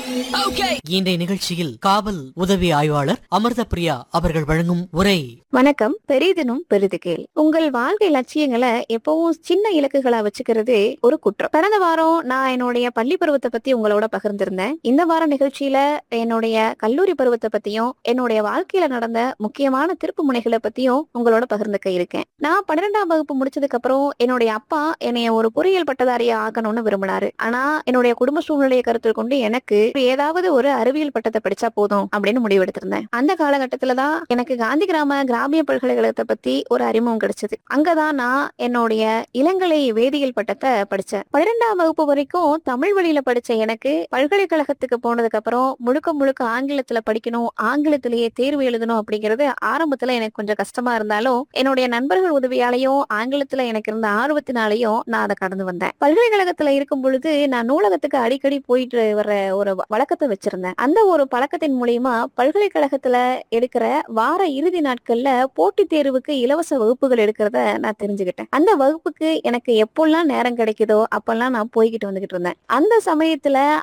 இன்றைய நிகழ்ச்சியில் காவல் உதவி ஆய்வாளர் அமிர்த பிரியா அவர்கள் வழங்கும் உரை வணக்கம் பெரிதினும் பெரிது கேள் உங்கள் வாழ்க்கை லட்சியங்களை எப்பவும் சின்ன இலக்குகளா வச்சுக்கிறது ஒரு குற்றம் கடந்த வாரம் நான் என்னுடைய பள்ளி பருவத்தை பத்தி உங்களோட பகிர்ந்திருந்தேன் இந்த வார நிகழ்ச்சியில என்னுடைய கல்லூரி பருவத்தை பத்தியும் என்னுடைய வாழ்க்கையில நடந்த முக்கியமான திருப்பு முனைகளை பத்தியும் உங்களோட பகிர்ந்துக்க இருக்கேன் நான் பன்னிரெண்டாம் வகுப்பு முடிச்சதுக்கு அப்புறம் என்னுடைய அப்பா என்னைய ஒரு பொறியியல் பட்டதாரியா ஆகணும்னு விரும்பினாரு ஆனா என்னுடைய குடும்ப சூழ்நிலையை கருத்தில் கொண்டு எனக்கு ஏதாவது ஒரு அறிவியல் பட்டத்தை படிச்சா போதும் அப்படின்னு முடிவெடுத்திருந்தேன் அந்த காலகட்டத்துலதான் எனக்கு காந்தி கிராம கிராமிய பல்கலைக்கழகத்தை பத்தி ஒரு அறிமுகம் கிடைச்சது அங்கதான் நான் என்னுடைய இளங்கலை வேதியியல் பட்டத்தை படிச்சேன் பன்னிரெண்டாம் வகுப்பு வரைக்கும் தமிழ் வழியில படிச்ச எனக்கு பல்கலைக்கழகத்துக்கு போனதுக்கு அப்புறம் முழுக்க முழுக்க ஆங்கிலத்துல படிக்கணும் ஆங்கிலத்திலேயே தேர்வு எழுதணும் அப்படிங்கிறது ஆரம்பத்துல எனக்கு கொஞ்சம் கஷ்டமா இருந்தாலும் என்னுடைய நண்பர்கள் உதவியாலையும் ஆங்கிலத்துல எனக்கு இருந்த ஆர்வத்தினாலையும் நான் அதை கடந்து வந்தேன் பல்கலைக்கழகத்துல இருக்கும் பொழுது நான் நூலகத்துக்கு அடிக்கடி போயிட்டு வர ஒரு வ- வழக்கத்தை வச்சிருந்தேன் அந்த ஒரு பழக்கத்தின் மூலியமா பல்கலைக்கழகத்துல எடுக்கிற வார இறுதி நாட்கள்ல போட்டித் தேர்வுக்கு இலவச வகுப்புகள் எடுக்கிறத நான் தெரிஞ்சுக்கிட்டேன் அந்த வகுப்புக்கு எனக்கு எப்பெல்லாம் நேரம் கிடைக்குதோ அப்பெல்லாம் நான் போய்கிட்டு வந்துகிட்டு இருந்தேன் அந்த சமயத்துல